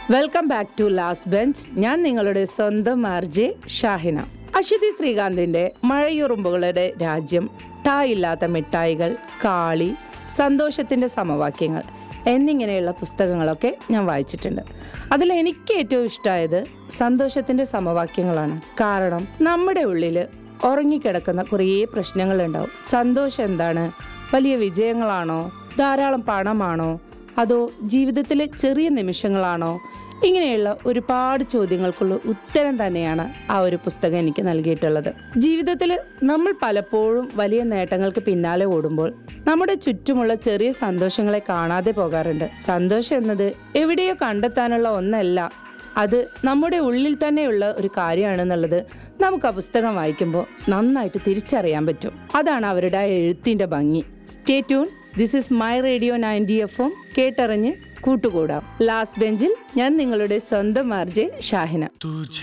welcome back to last bench ഞാൻ നിങ്ങളുടെ സ്വന്തം ആർജെ ഷാഹിന അശ്വതി ശ്രീകാന്തിന്റെ മഴയുറുമ്പുകളുടെ രാജ്യം ടാ ഇല്ലാത്ത മിഠായികൾ കാളി സന്തോഷത്തിന്റെ സമവാക്യങ്ങൾ എന്നിങ്ങനെയുള്ള പുസ്തകങ്ങളൊക്കെ ഞാൻ വായിച്ചിട്ടുണ്ട് അതിൽ എനിക്ക് ഏറ്റവും ഇഷ്ടമായത് സന്തോഷത്തിന്റെ സമവാക്യങ്ങളാണ് കാരണം നമ്മുടെ ഉള്ളിൽ ഉറങ്ങിക്കിടക്കുന്ന കുറേ പ്രശ്നങ്ങളുണ്ടാവും സന്തോഷം എന്താണ് വലിയ വിജയങ്ങളാണോ ധാരാളം പണമാണോ അതോ ജീവിതത്തിലെ ചെറിയ നിമിഷങ്ങളാണോ ഇങ്ങനെയുള്ള ഒരുപാട് ചോദ്യങ്ങൾക്കുള്ള ഉത്തരം തന്നെയാണ് ആ ഒരു പുസ്തകം എനിക്ക് നൽകിയിട്ടുള്ളത് ജീവിതത്തിൽ നമ്മൾ പലപ്പോഴും വലിയ നേട്ടങ്ങൾക്ക് പിന്നാലെ ഓടുമ്പോൾ നമ്മുടെ ചുറ്റുമുള്ള ചെറിയ സന്തോഷങ്ങളെ കാണാതെ പോകാറുണ്ട് സന്തോഷം എന്നത് എവിടെയോ കണ്ടെത്താനുള്ള ഒന്നല്ല അത് നമ്മുടെ ഉള്ളിൽ തന്നെയുള്ള ഒരു കാര്യമാണെന്നുള്ളത് നമുക്ക് ആ പുസ്തകം വായിക്കുമ്പോൾ നന്നായിട്ട് തിരിച്ചറിയാൻ പറ്റും അതാണ് അവരുടെ ആ എഴുത്തിന്റെ ഭംഗി stay tune this is my radio ninety F M കേട്ടറിഞ്ഞ് കൂട്ടുകൂടാം ലാസ്റ്റ് ബെഞ്ചിൽ ഞാൻ നിങ്ങളുടെ സ്വന്തം ആർജെ ഷാഹിന